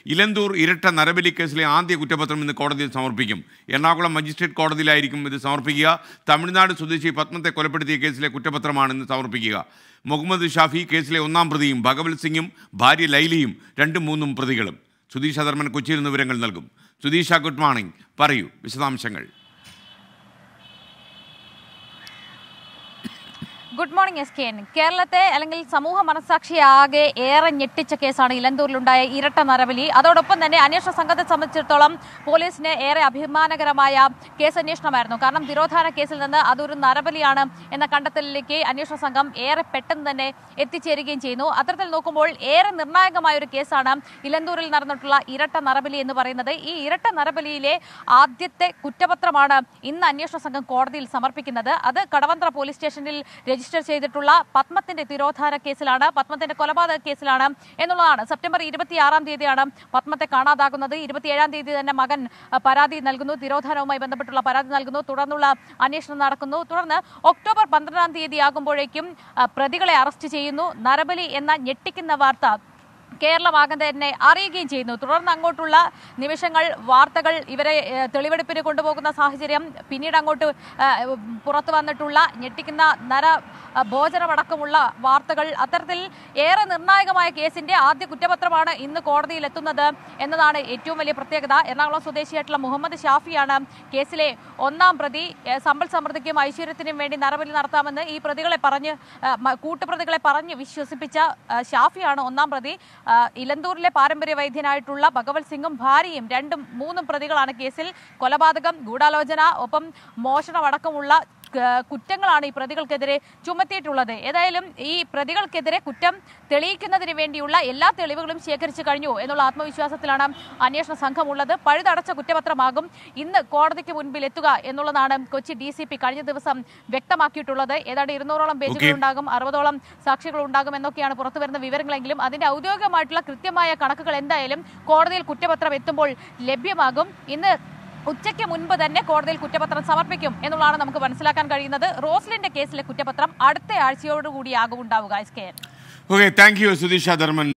ഇലന്തൂർ ഇരട്ട നരബലി കേസിലെ ആദ്യ കുറ്റപത്രം ഇന്ന് കോടതിയിൽ സമർപ്പിക്കും എറണാകുളം മജിസ്ട്രേറ്റ് കോടതിയിലായിരിക്കും ഇത് സമർപ്പിക്കുക തമിഴ്നാട് സ്വദേശി പത്മത്തെ കൊലപ്പെടുത്തിയ കേസിലെ കുറ്റപത്രമാണ് ഇന്ന് സമർപ്പിക്കുക മുഹമ്മദ് ഷാഫി കേസിലെ ഒന്നാം പ്രതിയും ഭഗവത് സിംഗും ഭാര്യ ലൈലിയും രണ്ടും മൂന്നും പ്രതികളും സുധീഷ ധർമ്മൻ കൊച്ചിയിൽ നിന്ന് വിവരങ്ങൾ നൽകും സുധീഷ ഗുഡ് മോർണിംഗ് പറയൂ വിശദാംശങ്ങൾ good morning S K N കേരളത്തെ അല്ലെങ്കിൽ സമൂഹ മനസാക്ഷിയാകെ ഏറെ ഞെട്ടിച്ച കേസാണ് ഇലന്തൂരിലുണ്ടായ ഇരട്ട നരബലി അതോടൊപ്പം തന്നെ അന്വേഷണ സംഘത്തെ സംബന്ധിച്ചിടത്തോളം പോലീസിന് ഏറെ അഭിമാനകരമായ കേസ് അന്വേഷണമായിരുന്നു കാരണം തിരോധാന കേസിൽ നിന്ന് അതൊരു നരബലിയാണ് എന്ന കണ്ടെത്തലിലേക്ക് അന്വേഷണ സംഘം ഏറെ പെട്ടെന്ന് തന്നെ എത്തിച്ചേരുകയും ചെയ്യുന്നു അത്തരത്തിൽ നോക്കുമ്പോൾ ഏറെ നിർണായകമായ ഒരു കേസാണ് ഇലന്തൂരിൽ നടന്നിട്ടുള്ള ഇരട്ട നരബലി എന്ന് പറയുന്നത് ഈ ഇരട്ട നരബലിയിലെ ആദ്യത്തെ കുറ്റപത്രമാണ് ഇന്ന് അന്വേഷണ സംഘം കോടതിയിൽ സമർപ്പിക്കുന്നത് അത് കടവന്ത്ര പോലീസ് സ്റ്റേഷനിൽ രജിസ്റ്റർ ചെയ്തിട്ടുള്ള പത്മത്തിന്റെ തിരോധാന കേസിലാണ് പത്മത്തിന്റെ കൊലപാതക കേസിലാണ് എന്നുള്ളതാണ് സെപ്റ്റംബർ ഇരുപത്തിയാറാം തീയതിയാണ് പത്മത്തെ കാണാതാകുന്നത് ഇരുപത്തിയേഴാം തീയതി തന്നെ മകൻ അഹ്, പരാതി നൽകുന്നു തിരോധാനവുമായി ബന്ധപ്പെട്ടുള്ള പരാതി നൽകുന്നു തുടർന്നുള്ള അന്വേഷണം നടക്കുന്നു തുടർന്ന് ഒക്ടോബർ പന്ത്രണ്ടാം തീയതി ആകുമ്പോഴേക്കും അഹ്, പ്രതികളെ അറസ്റ്റ് ചെയ്യുന്നു നരബലി എന്ന ഞെട്ടിക്കുന്ന വാർത്ത കേരളമാകെ തന്നെ അറിയുകയും ചെയ്യുന്നു തുടർന്ന് അങ്ങോട്ടുള്ള നിമിഷങ്ങൾ വാർത്തകൾ ഇവരെ ഏഹ്, തെളിവെടുപ്പിന് കൊണ്ടുപോകുന്ന സാഹചര്യം പിന്നീട് അങ്ങോട്ട് ഏഹ്, പുറത്തു വന്നിട്ടുള്ള ഞെട്ടിക്കുന്ന നര ഏഹ്, ഭോജനമടക്കമുള്ള വാർത്തകൾ അത്തരത്തിൽ ഏറെ നിർണായകമായ കേസിന്റെ ആദ്യ കുറ്റപത്രമാണ് ഇന്ന് കോടതിയിൽ എത്തുന്നത് എന്നതാണ് ഏറ്റവും വലിയ പ്രത്യേകത എറണാകുളം സ്വദേശിയായിട്ടുള്ള മുഹമ്മദ് ഷാഫിയാണ് കേസിലെ ഒന്നാം പ്രതി ഏഹ്, സമ്പൽ സമൃദ്ധിക്കും ഐശ്വര്യത്തിനും വേണ്ടി നരബലി നടത്താമെന്ന് ഈ പ്രതികളെ പറഞ്ഞ് ഏഹ്, മ- കൂട്ടുപ്രതികളെ പറഞ്ഞ് വിശ്വസിപ്പിച്ച ഏഹ്, ഷാഫിയാണ് ഒന്നാം പ്രതി ആ, ഇലന്തൂരിലെ പാരമ്പര്യ വൈദ്യനായിട്ടുള്ള ഭഗവത് സിംഗും ഭാര്യയും രണ്ടും മൂന്നും പ്രതികളാണ് കേസിൽ കൊലപാതകം ഗൂഢാലോചന ഒപ്പം മോഷണമടക്കമുള്ള ക- കുറ്റങ്ങളാണ് ഈ പ്രതികൾക്കെതിരെ ചുമത്തിയിട്ടുള്ളത് ഏതായാലും ഈ പ്രതികൾക്കെതിരെ കുറ്റം തെളിയിക്കുന്നതിന് വേണ്ടിയുള്ള എല്ലാ തെളിവുകളും ശേഖരിച്ചു കഴിഞ്ഞു എന്നുള്ള ആത്മവിശ്വാസത്തിലാണ് അന്വേഷണ സംഘമുള്ളത് പഴുതടച്ച കുറ്റപത്രമാകും ഇന്ന് കോടതിക്ക് മുൻപിൽ എത്തുക എന്നുള്ളതാണ് കൊച്ചി ഡി സി പി കഴിഞ്ഞ ദിവസം വ്യക്തമാക്കിയിട്ടുള്ളത് ഏതാണ്ട് ഇരുന്നൂറോളം പേജുകൾ ഉണ്ടാകും അറുപതോളം സാക്ഷികൾ ഉണ്ടാകും എന്നൊക്കെയാണ് പുറത്തു വരുന്ന വിവരങ്ങളെങ്കിലും അതിന്റെ ഔദ്യോഗികമായിട്ടുള്ള കൃത്യമായ കണക്കുകൾ എന്തായാലും കോടതിയിൽ കുറ്റപത്രം എത്തുമ്പോൾ ലഭ്യമാകും ഇന്ന് ഉച്ചയ്ക്ക് മുൻപ് തന്നെ കോടതിയിൽ കുറ്റപത്രം സമർപ്പിക്കും എന്നുള്ളതാണ് നമുക്ക് മനസ്സിലാക്കാൻ കഴിയുന്നത് റോസ്ലിന്റെ കേസിലെ കുറ്റപത്രം അടുത്ത ആഴ്ചയോടുകൂടിയാകും ഉണ്ടാവുക S K N okay thank you Sudheesh Dharman